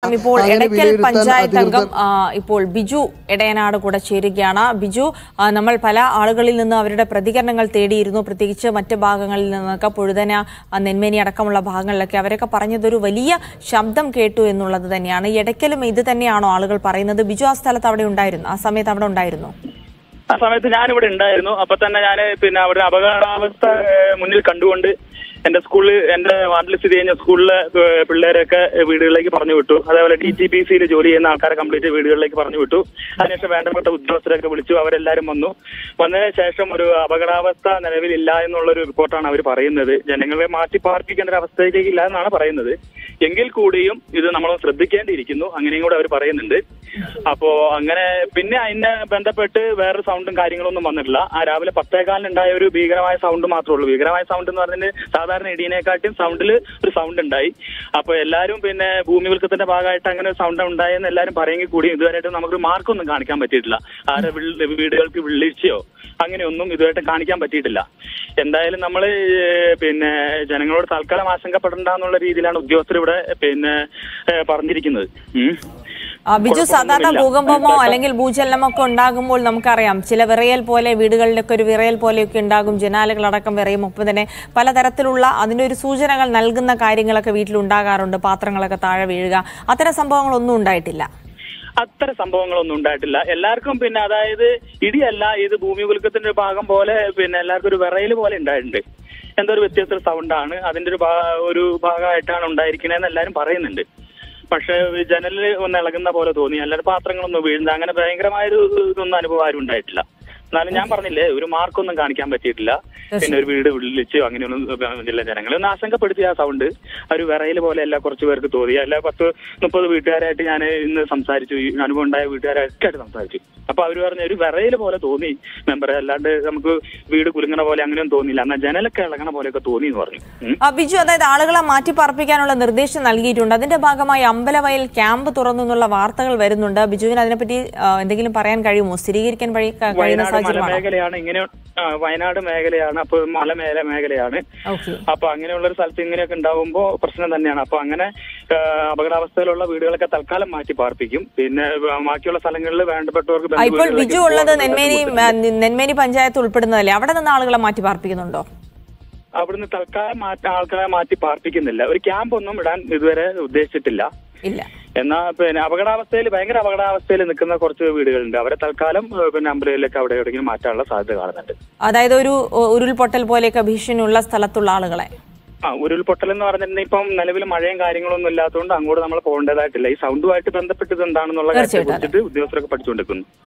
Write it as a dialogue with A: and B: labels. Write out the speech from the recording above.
A: ഇപ്പോൾ
B: അങ്ങനെ
A: എടയ്ക്കൽ
B: വിലയിരുത്താൻ
A: പഞ്ചായത്ത് അംഗം
B: അധികൃതർ
A: ആ, ഇപ്പോൾ ബിജു എടയനാട് കൂടെ ചേരുകയാണ് ബിജു ആ, നമ്മൾ പല ആളുകളിൽ നിന്ന് അവരുടെ പ്രതികരണങ്ങൾ തേടിയിരുന്നു പ്രത്യേകിച്ച് മറ്റ് ഭാഗങ്ങളിൽ നിന്നൊക്കെ പുഴുതന ആ, നെന്മേനി അടക്കമുള്ള ഭാഗങ്ങളിലൊക്കെ അവരൊക്കെ പറഞ്ഞതൊരു വലിയ ശബ്ദം കേട്ടു എന്നുള്ളത് തന്നെയാണ് എടയ്ക്കലും ഇത് തന്നെയാണോ ആളുകൾ പറയുന്നത് ബിജു ആ സ്ഥലത്ത് അവിടെ ഉണ്ടായിരുന്നു ആ സമയത്ത് അവിടെ ഉണ്ടായിരുന്നു
C: ആ സമയത്ത് ഞാനിവിടെ ഉണ്ടായിരുന്നു അപ്പൊ തന്നെ ഞാൻ പിന്നെ അവിടെ അപകടാവസ്ഥ ഏഹ്, മുന്നിൽ കണ്ടുകൊണ്ട് എന്റെ സ്കൂളിൽ എന്റെ വാർഡിൽ സ്ഥിതി ചെയ്യുന്ന സ്കൂളിലെ ഏഹ്, പിള്ളേരൊക്കെ വീടുകളിലേക്ക് പറഞ്ഞു വിട്ടു അതേപോലെ ഡി ജി പി സിയിൽ ജോലി ചെയ്യുന്ന ആൾക്കാരെ കംപ്ലീറ്റ് വീടുകളിലേക്ക് പറഞ്ഞു വിട്ടു അതിനുശേഷം വേണ്ടപ്പെട്ട ഉദ്യോഗസ്ഥരൊക്കെ വിളിച്ചു അവരെല്ലാരും വന്നു വന്നതിന് ശേഷം ഒരു അപകടാവസ്ഥ നിലവിലില്ല എന്നുള്ള ഒരു റിപ്പോർട്ടാണ് അവർ പറയുന്നത് ജനങ്ങളെ മാറ്റി പാർപ്പിക്കേണ്ട ഒരു അവസ്ഥയിലേക്ക് ഇല്ല എന്നാണ് പറയുന്നത് എങ്കിൽ കൂടിയും ഇത് നമ്മൾ ശ്രദ്ധിക്കേണ്ടിയിരിക്കുന്നു അങ്ങനെയും കൂടെ അവർ പറയുന്നുണ്ട് അപ്പോ അങ്ങനെ പിന്നെ അതിനെ ബന്ധപ്പെട്ട് വേറൊരു സൗണ്ടും കാര്യങ്ങളൊന്നും വന്നിട്ടില്ല ആ രാവിലെ പത്തേകാലിന് ഉണ്ടായ ഒരു ഭീകരമായ സൗണ്ട് മാത്രമേ ഉള്ളൂ ഭീകരമായ സൗണ്ട് എന്ന് പറഞ്ഞാൽ സാധാരണ ഇടിയനെക്കാട്ടും സൗണ്ടിൽ ഒരു സൗണ്ട് ഉണ്ടായി അപ്പൊ എല്ലാവരും പിന്നെ ഭൂമി ഉൽക്കത്തിന്റെ ഭാഗമായിട്ട് അങ്ങനെ ഒരു സൗണ്ട് ഉണ്ടായെന്ന് എല്ലാവരും പറയുമെങ്കിൽ കൂടി ഇതുവരെയായിട്ട് നമുക്ക് മാർക്കൊന്നും കാണിക്കാൻ പറ്റിയിട്ടില്ല ആരെ വീ- വീടുകൾക്ക് വിളിച്ചയോ അങ്ങനെയൊന്നും ഇതുവരെ കാണിക്കാൻ പറ്റിയിട്ടില്ല എന്തായാലും നമ്മൾ പിന്നെ ജനങ്ങളോട് തൽക്കാലം ആശങ്കപ്പെടണ്ട എന്നുള്ള രീതിയിലാണ് ഉദ്യോഗസ്ഥർ ഇവിടെ പിന്നെ ഏഹ്, പറഞ്ഞിരിക്കുന്നത് ഉം.
A: ആ, ബിജു സാധാരണ
C: കുഴപ്പമൊന്നുമില്ല.
A: ഭൂകമ്പമോ അല്ലെങ്കിൽ ഭൂചലനമോ ഒക്കെ ഉണ്ടാകുമ്പോൾ നമുക്കറിയാം ചില വിറയൽ പോലെ വീടുകളിലൊക്കെ ഒരു വിറയൽ പോലെയൊക്കെ ഉണ്ടാകും ജനാലകളടക്കം വിറയും ഒപ്പം തന്നെ പലതരത്തിലുള്ള അതിന്റെ ഒരു സൂചനകൾ നൽകുന്ന കാര്യങ്ങളൊക്കെ വീട്ടിൽ ഉണ്ടാകാറുണ്ട് പാത്രങ്ങളൊക്കെ താഴെ വീഴുക അത്തരം സംഭവങ്ങളൊന്നും ഉണ്ടായിട്ടില്ല
C: അത്തരം സംഭവങ്ങളൊന്നും ഉണ്ടായിട്ടില്ല എല്ലാവർക്കും പിന്നെ അതായത് ഇടിയല്ല ഇത് ഭൂമി കുലുക്കത്തിന്റെ ഒരു ഭാഗം പോലെ പിന്നെ എല്ലാവർക്കും ഒരു വിറയൽ പോലെ ഉണ്ടായിട്ടുണ്ട് എന്തോ ഒരു വ്യത്യസ്ത സൗണ്ടാണ് അതിന്റെ ഒരു ഭാ- ഒരു ഭാഗമായിട്ടാണ് ഉണ്ടായിരിക്കണേന്ന് എല്ലാവരും പറയുന്നുണ്ട് പക്ഷെ ജനലിൽ ഒന്ന് ഇളകുന്ന പോലെ തോന്നി അല്ലാതെ പാത്രങ്ങളൊന്നും വീഴുന്ന അങ്ങനെ ഭയങ്കരമായൊരു ഇതൊന്നും അനുഭവം ആരും ഉണ്ടായിട്ടില്ല എന്നാലും ഞാൻ പറഞ്ഞില്ലേ ഒരു മാർക്കൊന്നും കാണിക്കാൻ പറ്റിയിട്ടില്ല പിന്നെ ഒരു വീട് വിളിച്ചു അങ്ങനെയൊന്നും ഇല്ല ജനങ്ങളെ ഒന്ന് ആശങ്കപ്പെടുത്തി ആ സൗണ്ട് ഒരു വിറയിൽ പോലെ അല്ല കുറച്ച് പേർക്ക് തോന്നി അല്ല പത്ത് മുപ്പത് വീട്ടുകാരായിട്ട് ഞാൻ ഇന്ന് സംസാരിച്ചു ഈ അനുഭവം ഉണ്ടായ വീട്ടുകാരൊക്കെ ആയിട്ട് സംസാരിച്ചു അപ്പൊ അവര് പറഞ്ഞ ഒരു വിറയിൽ പോലെ തോന്നി മെമ്പറെ അല്ലാണ്ട് നമുക്ക് വീട് കുലുങ്ങണ പോലെ അങ്ങനെയൊന്നും തോന്നിയില്ല എന്നാൽ ജനലൊക്കെ ഇളകണ പോലെയൊക്കെ തോന്നി എന്ന് പറഞ്ഞു ഉം.
A: ആ, ബിജു അതായത് ആളുകളെ മാറ്റി പാർപ്പിക്കാനുള്ള നിർദ്ദേശം നൽകിയിട്ടുണ്ട് അതിന്റെ ഭാഗമായി അമ്പലവയൽ ക്യാമ്പ് തുറന്നു എന്നുള്ള വാർത്തകൾ വരുന്നുണ്ട് ബിജുവിന് അതിനെപ്പറ്റി ആ, എന്തെങ്കിലും പറയാൻ കഴിയുമോ സ്ഥിരീകരിക്കാൻ വഴി ക- കഴിയുന്ന
C: വയനാട്
A: സാഹചര്യമാണോ
C: മലമേഖലയാണ് ഇങ്ങനെ ആ, വയനാട് മേഖലയാണ് അപ്പൊ മലമേല മേഖലയാണ്
A: ഓക്കെ
C: അപ്പൊ അങ്ങനെയുള്ള ഒരു സ്ഥലത്ത് ഇങ്ങനെയൊക്കെ ഉണ്ടാവുമ്പോ പ്രശ്നം തന്നെയാണ് അപ്പൊ അങ്ങനെ ആ, അപകടാവസ്ഥയിലുള്ള വീടുകളൊക്കെ തൽക്കാലം മാറ്റി പാർപ്പിക്കും പിന്നെ ആ, ബാക്കിയുള്ള സ്ഥലങ്ങളിൽ വേണ്ടപ്പെട്ടവർക്ക്
A: ആ, ഇപ്പോൾ
C: ബന്ധുവീടുകളിലേക്ക്
A: ബിജു ഉള്ളത്
C: പോകാനുള്ള
A: നെന്മേനി
C: ബുദ്ധിമുട്ടുണ്ട്.
A: ആ, നെന്മേനി പഞ്ചായത്ത് ഉൾപ്പെടുന്നതല്ലേ അവിടെ നിന്ന് ആളുകളെ മാറ്റി പാർപ്പിക്കുന്നുണ്ടോ
C: അവിടുന്ന് തൽക്കാലം മാറ്റി ആൾക്കാരെ മാറ്റി പാർപ്പിക്കുന്നില്ല ഒരു ക്യാമ്പ് ഒന്നും ഇടാൻ ഇതുവരെ ഉദ്ദേശിച്ചിട്ടില്ല
A: ഇല്ല
C: എന്നാ പിന്നെ അപകടാവസ്ഥയിൽ ഭയങ്കര അപകടാവസ്ഥയിൽ നിൽക്കുന്ന കുറച്ച് വീടുകളുണ്ട് അവരെ തൽക്കാലം ഏ, പിന്നെ അമ്പലയിലേക്ക് അവിടെ എവിടെയെങ്കിലും മാറ്റാനുള്ള സാധ്യത കാണുന്നുണ്ട്
A: അതായത് ഒരു ഉ- ഉരുൾപൊട്ടൽ പോലെയൊക്കെ ഭീഷണിയുള്ള സ്ഥലത്തുള്ള ആളുകളെ
C: ആ ഉരുൾപൊട്ടൽ എന്ന് പറഞ്ഞിട്ടുണ്ടെങ്കിൽ ഇപ്പം നിലവിൽ മഴയും കാര്യങ്ങളൊന്നും ഇല്ലാത്തതുകൊണ്ട് അങ്ങോട്ട് നമ്മൾ പോകേണ്ടതായിട്ടില്ല ഈ സൗണ്ടുമായിട്ട് ബന്ധപ്പെട്ട് ഇത് എന്താണെന്നുള്ള കാര്യത്തെ
A: തീർച്ചയായിട്ടും.
C: കുറിച്ചിട്ട് ഉദ്യോഗസ്ഥരൊക്കെ പഠിച്ചുകൊണ്ടിരിക്കുന്നു